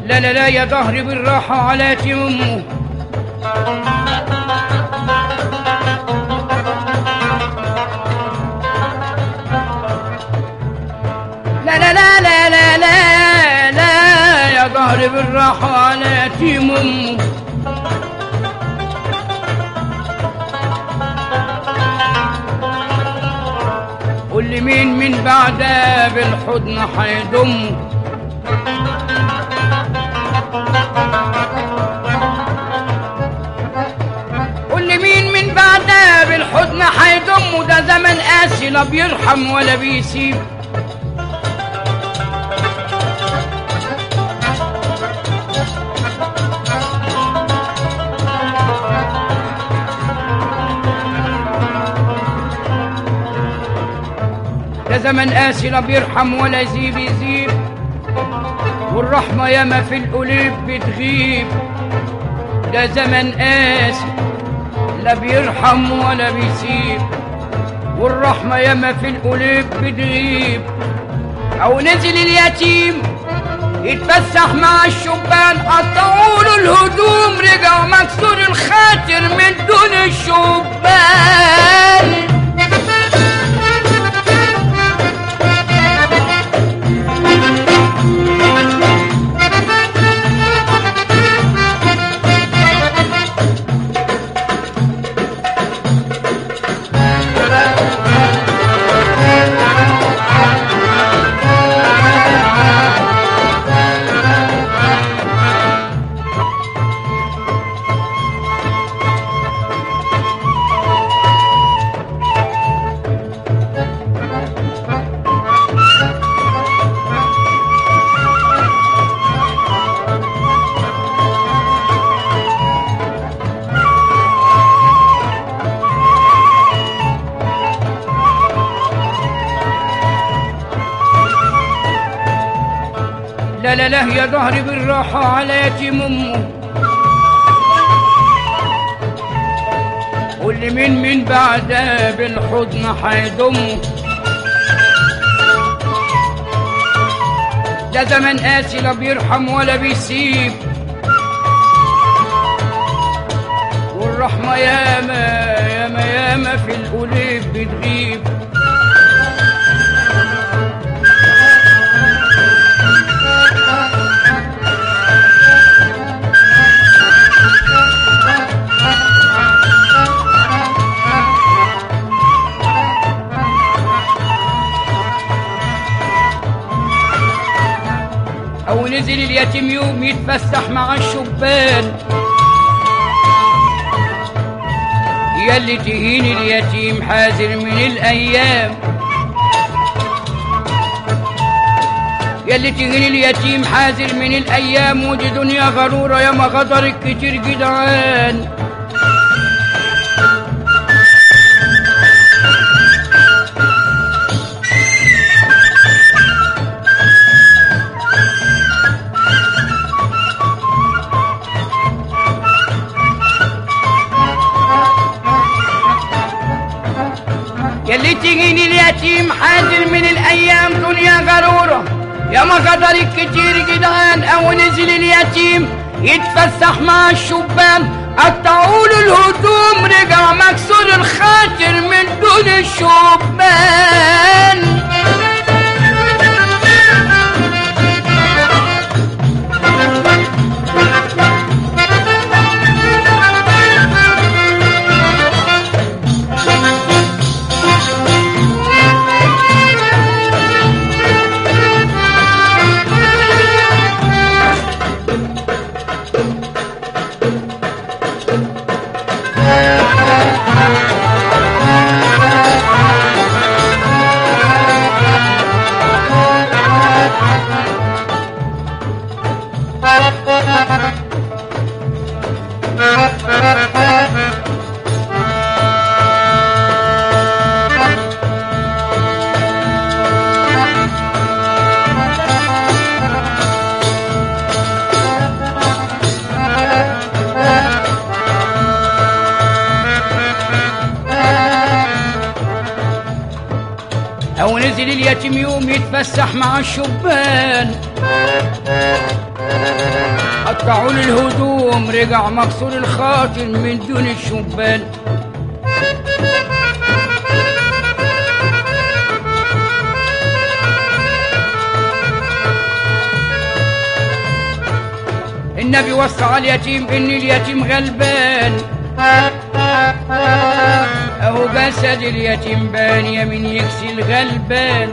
لا لا لا يا ظهري بالراحة على أمه لا لا لا لا لا لا لا يا ظهري بالراحة على أمه قول لي مين من بعدها بالحضن حيضمه قول لي مين من بعدها بالحضن حيضمه ده زمن قاسي لا بيرحم ولا بيسيب ده زمن قاسي لا بيرحم ولا يزيب يزيب والرحمة ياما في القلوب بتغيب ده زمن قاسي لا بيرحم ولا بيسيب والرحمة ياما في القلوب بتغيب أو نزل اليتيم يتفسح مع الشبان قطعوا له الهدوم رجعوا مكسور الخاطر من دون الشبان لا لا لا يا ظهري بالراحة على يتيم أمه قول لي مين من بعدها بالحضن حيضمه ده زمن قاسي لا بيرحم ولا بيسيب والرحمة ياما ياما ياما في القلوب بتغيب أو نزل اليتيم يوم يتفسح مع الشبان ياللي تهين اليتيم حاذر من الأيام ياللي تهين اليتيم حاذر من الأيام ودي دنيا غرورة يا ما غدرك كتير جدعان ياللي تجيني اليتيم حاضر من الايام دنيا غرورة يا ما غدرك كتير جدعان او نزل اليتيم يتفسح مع الشبان قطعوا له الهدوم رجع مكسور الخاطر من دون الشبان أو نزل اليتيم يوم يتفسح مع الشبان قطعوا له الهدوم رجع مكسور الخاتم من دون الشبان النبي وصى على اليتيم ان اليتيم غلبان اهو جسد اليتيم بان يمين يكسي الغلبان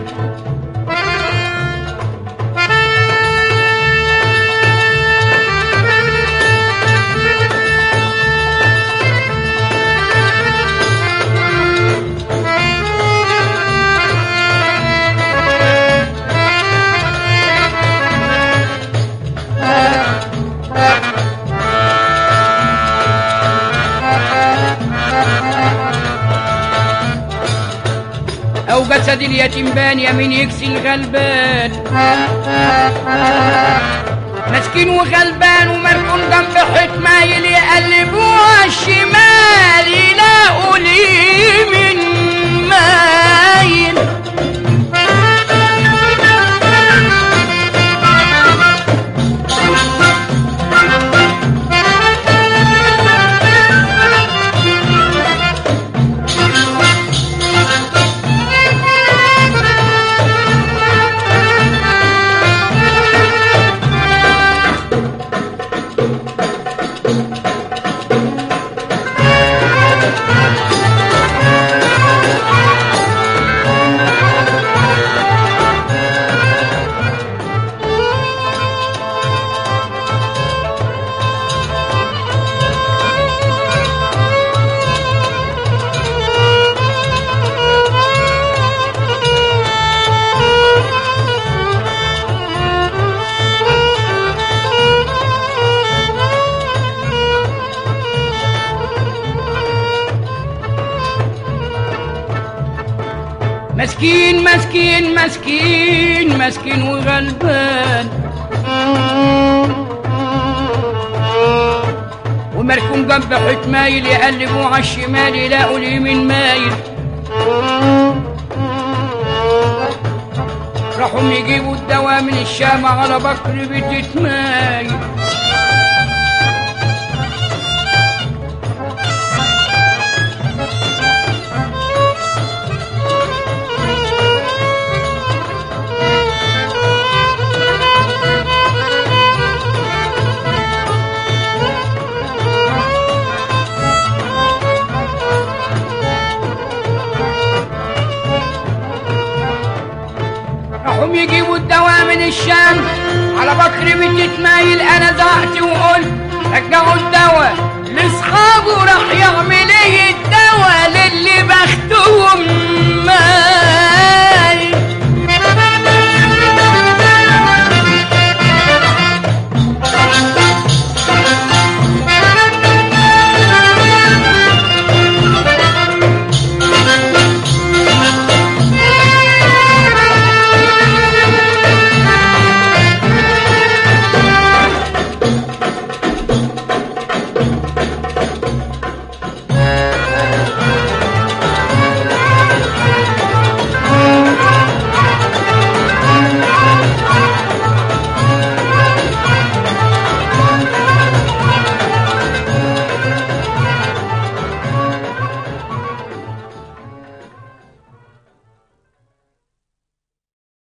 او جسد اليتيم بان يمين يكسي الغلبان مسكين وغلبان ومركون جنب حيط مايل يقلبوها الشمال يلاقوا ليه من مايل مسكين مسكين مسكين مسكين وغلبان ومركون جنب حيط مايل يقلبوا على الشمال يلاقوا اليمين مايل راحوا يجيبوا الدواء من الشام على بكر بتتمايل راحوا يجيبوا الدواء من الشام على بكر بتتمايل انا زعقت وقلت رجعوا الدواء لاصحابه راح يعمل ايه الدواء للي بختهم مايل